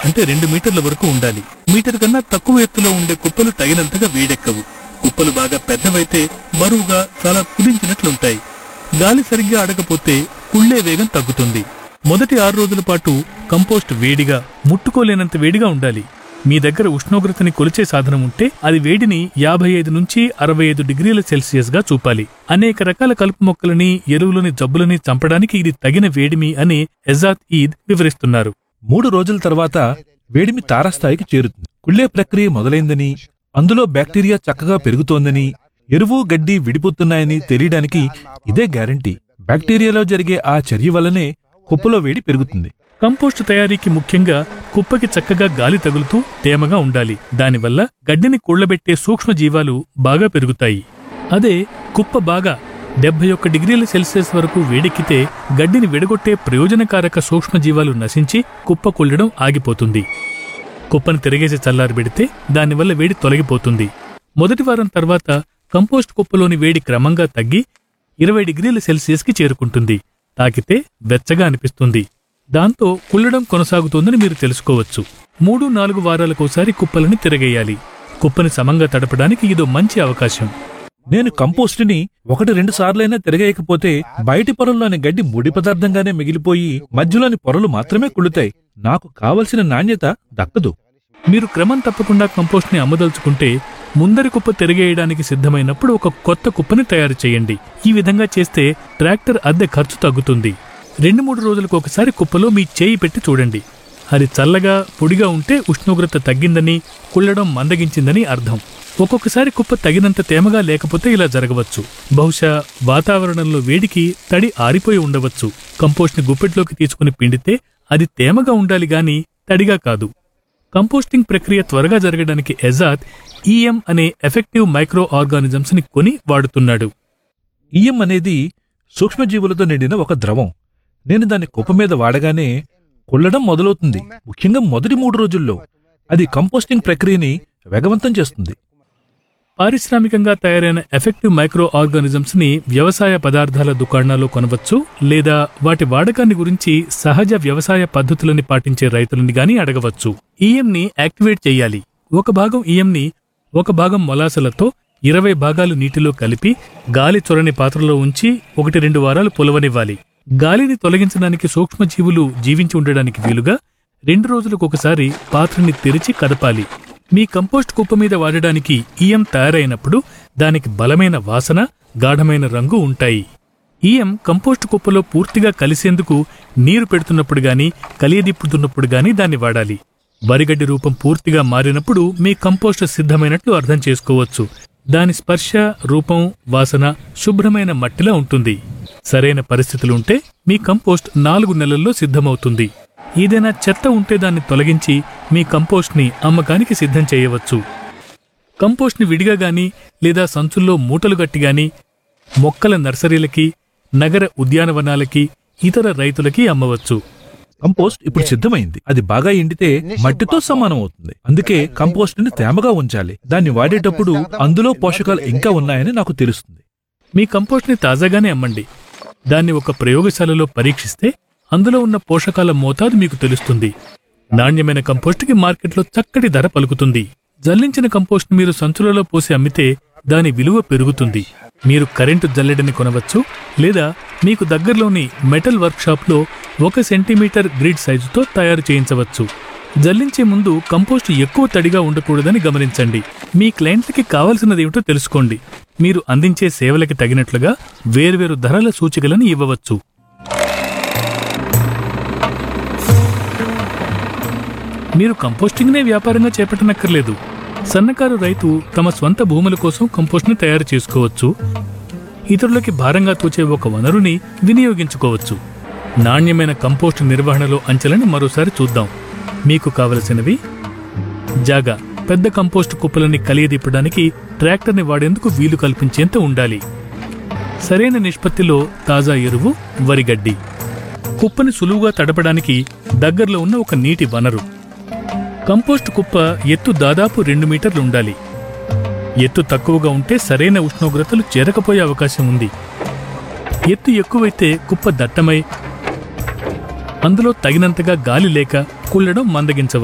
అంటే రెండు మీటర్ల వరకు ఉండాలి మీటర్ కన్నా తక్కువ ఎత్తులో ఉండే కుప్పలు తగినంతగా వేడెక్కవు కుప్పలు బాగా పెద్దవైతే బరువుగా చాలా కుదించినట్లుంటాయి గాలి సరిగ్గా ఆడకపోతే కుళ్ళే వేగం తగ్గుతుంది మొదటి ఆరు రోజుల పాటు కంపోస్ట్ వేడిగా ముట్టుకోలేనంత వేడిగా ఉండాలి మీ దగ్గర ఉష్ణోగ్రతని కొలిచే సాధనం ఉంటే అది వేడిని యాభై ఐదు నుంచి అరవై ఐదు డిగ్రీల సెల్సియస్ గా చూపాలి అనేక రకాల కలుపు మొక్కలని ఎరువులని జబ్బులని చంపడానికి ఇది తగిన వేడిమి అని ఎజాత్ ఈద్ వివరిస్తున్నారు మూడు రోజుల తర్వాత వేడిమి తారాస్థాయికి చేరుతుంది కుళ్ళే ప్రక్రియ మొదలైందని అందులో బ్యాక్టీరియా చక్కగా పెరుగుతోందని ఎరువు గడ్డి విడిపోతున్నాయని తెలియడానికి ఇదే గ్యారంటీ బ్యాక్టీరియాలో జరిగే ఆ చర్య వల్లనే కుప్పలో వేడి పెరుగుతుంది కంపోస్ట్ తయారీకి ముఖ్యంగా కుప్పకి చక్కగా గాలి తగులుతూ తేమగా ఉండాలి దానివల్ల గడ్డిని కూళ్లబెట్టే సూక్ష్మ జీవాలు బాగా పెరుగుతాయి అదే కుప్ప బాగా డెబ్బై ఒక్క డిగ్రీల సెల్సియస్ వరకు వేడెక్కితే గడ్డిని విడగొట్టే ప్రయోజనకారక సూక్ష్మజీవాలు నశించి కుప్ప కొల్లడం ఆగిపోతుంది కుప్పను తిరగేసి చల్లారబెడితే దానివల్ల వేడి తొలగిపోతుంది మొదటి వారం తర్వాత కంపోస్ట్ కుప్పలోని వేడి క్రమంగా తగ్గి ఇరవై డిగ్రీల సెల్సియస్కి చేరుకుంటుంది తాకితే వెచ్చగా అనిపిస్తుంది దాంతో కుళ్ళడం కొనసాగుతోందని మీరు తెలుసుకోవచ్చు మూడు నాలుగు వారాలకోసారి కుప్పలని తిరగేయాలి కుప్పని సమంగా తడపడానికి ఇదో మంచి అవకాశం నేను కంపోస్ట్ని ఒకటి రెండు సార్లైనా తిరగేయకపోతే బయటి పొరల్లోని గడ్డి ముడి పదార్థంగానే మిగిలిపోయి మధ్యలోని పొరలు మాత్రమే కుళ్ళుతాయి నాకు కావలసిన నాణ్యత దక్కదు మీరు క్రమం తప్పకుండా కంపోస్ట్ని అమ్మదలుచుకుంటే ముందరి కుప్ప తిరగేయడానికి సిద్ధమైనప్పుడు ఒక కొత్త కుప్పని తయారు చేయండి ఈ విధంగా చేస్తే ట్రాక్టర్ అద్దె ఖర్చు తగ్గుతుంది రెండు మూడు రోజులకు ఒకసారి కుప్పలో మీ చేయి పెట్టి చూడండి అది చల్లగా పొడిగా ఉంటే ఉష్ణోగ్రత తగ్గిందని కుళ్ళడం మందగించిందని అర్థం ఒక్కొక్కసారి కుప్ప తగినంత తేమగా లేకపోతే ఇలా జరగవచ్చు బహుశా వాతావరణంలో వేడికి తడి ఆరిపోయి ఉండవచ్చు కంపోస్ట్ని గుప్పెట్లోకి తీసుకుని పిండితే అది తేమగా ఉండాలి గాని తడిగా కాదు కంపోస్టింగ్ ప్రక్రియ త్వరగా జరగడానికి ఎజాత్ ఈఎం అనే ఎఫెక్టివ్ మైక్రో ఆర్గానిజమ్స్ ని కొని వాడుతున్నాడు ఈయం అనేది సూక్ష్మజీవులతో నిండిన ఒక ద్రవం నేను దాన్ని కుప్ప మీద వాడగానే కుళ్ళడం మొదలవుతుంది ముఖ్యంగా మొదటి మూడు రోజుల్లో అది కంపోస్టింగ్ ప్రక్రియని వేగవంతం చేస్తుంది పారిశ్రామికంగా తయారైన ఎఫెక్టివ్ మైక్రో ఆర్గానిజమ్స్ ని వ్యవసాయ పదార్థాల దుకాణాల్లో కొనవచ్చు లేదా వాటి వాడకాన్ని గురించి సహజ వ్యవసాయ పద్ధతులని పాటించే రైతులని గాని అడగవచ్చు ఈఎం ని యాక్టివేట్ చేయాలి ఒక భాగం ఈఎం ని ఒక భాగం మొలాసలతో ఇరవై భాగాలు నీటిలో కలిపి గాలి చొరని పాత్రలో ఉంచి ఒకటి రెండు వారాలు పులవనివ్వాలి గాలిని తొలగించడానికి సూక్ష్మజీవులు జీవించి ఉండడానికి వీలుగా రెండు రోజులకు ఒకసారి పాత్రని తెరిచి కదపాలి మీ కంపోస్ట్ కుప్ప మీద వాడడానికి ఈఎం తయారైనప్పుడు దానికి బలమైన వాసన గాఢమైన రంగు ఉంటాయి ఈఎం కంపోస్ట్ కుప్పలో పూర్తిగా కలిసేందుకు నీరు పెడుతున్నప్పుడు గాని కలియదిప్పుతున్నప్పుడు గాని దాన్ని వాడాలి వరిగడ్డి రూపం పూర్తిగా మారినప్పుడు మీ కంపోస్ట్ సిద్ధమైనట్లు అర్థం చేసుకోవచ్చు దాని స్పర్శ రూపం వాసన శుభ్రమైన మట్టిలా ఉంటుంది సరైన పరిస్థితులుంటే మీ కంపోస్ట్ నాలుగు నెలల్లో సిద్ధమవుతుంది ఏదైనా చెత్త ఉంటే దాన్ని తొలగించి మీ కంపోస్ట్ని అమ్మకానికి సిద్ధం చేయవచ్చు కంపోస్ట్ని విడిగా గాని లేదా సంచుల్లో మూటలు గట్టి గాని మొక్కల నర్సరీలకి నగర ఉద్యానవనాలకి ఇతర రైతులకి అమ్మవచ్చు కంపోస్ట్ ఇప్పుడు సిద్ధమైంది అది బాగా ఎండితే మట్టితో సమానం అవుతుంది అందుకే కంపోస్ట్ ని తేమగా ఉంచాలి దాన్ని వాడేటప్పుడు అందులో పోషకాలు ఇంకా ఉన్నాయని నాకు తెలుస్తుంది మీ కంపోస్ట్ని తాజాగానే అమ్మండి దాన్ని ఒక ప్రయోగశాలలో పరీక్షిస్తే అందులో ఉన్న పోషకాల మోతాదు మీకు తెలుస్తుంది నాణ్యమైన కంపోస్ట్కి మార్కెట్లో చక్కటి ధర పలుకుతుంది జల్లించిన కంపోస్ట్ మీరు సంచులలో పోసి అమ్మితే దాని విలువ పెరుగుతుంది మీరు కరెంటు జల్లెడని కొనవచ్చు లేదా మీకు దగ్గరలోని మెటల్ వర్క్షాప్లో ఒక సెంటీమీటర్ గ్రిడ్ సైజుతో తయారు చేయించవచ్చు జల్లించే ముందు కంపోస్ట్ ఎక్కువ తడిగా ఉండకూడదని గమనించండి మీ క్లయింట్లకి కావలసినదేమిటో తెలుసుకోండి మీరు అందించే సేవలకి తగినట్లుగా వేర్వేరు ధరల సూచికలను ఇవ్వవచ్చు మీరు కంపోస్టింగ్నే వ్యాపారంగా చేపట్టనక్కర్లేదు సన్నకారు రైతు తమ స్వంత భూముల కోసం కంపోస్ట్ని తయారు చేసుకోవచ్చు ఇతరులకి భారంగా తోచే ఒక వనరుని వినియోగించుకోవచ్చు నాణ్యమైన కంపోస్ట్ నిర్వహణలో అంచెలను మరోసారి చూద్దాం మీకు కావలసినవి జాగా పెద్ద కంపోస్ట్ కుప్పలని కలియదిప్పడానికి ట్రాక్టర్ని వాడేందుకు వీలు కల్పించేంత ఉండాలి సరైన నిష్పత్తిలో తాజా ఎరువు వరిగడ్డి కుప్పని సులువుగా తడపడానికి దగ్గరలో ఉన్న ఒక నీటి వనరు కంపోస్ట్ కుప్ప ఎత్తు దాదాపు రెండు మీటర్లు ఉండాలి ఎత్తు తక్కువగా ఉంటే సరైన ఉష్ణోగ్రతలు చేరకపోయే అవకాశం ఉంది ఎత్తు ఎక్కువైతే కుప్ప దట్టమై అందులో తగినంతగా గాలి లేక కుళ్ళడం మందగించవచ్చు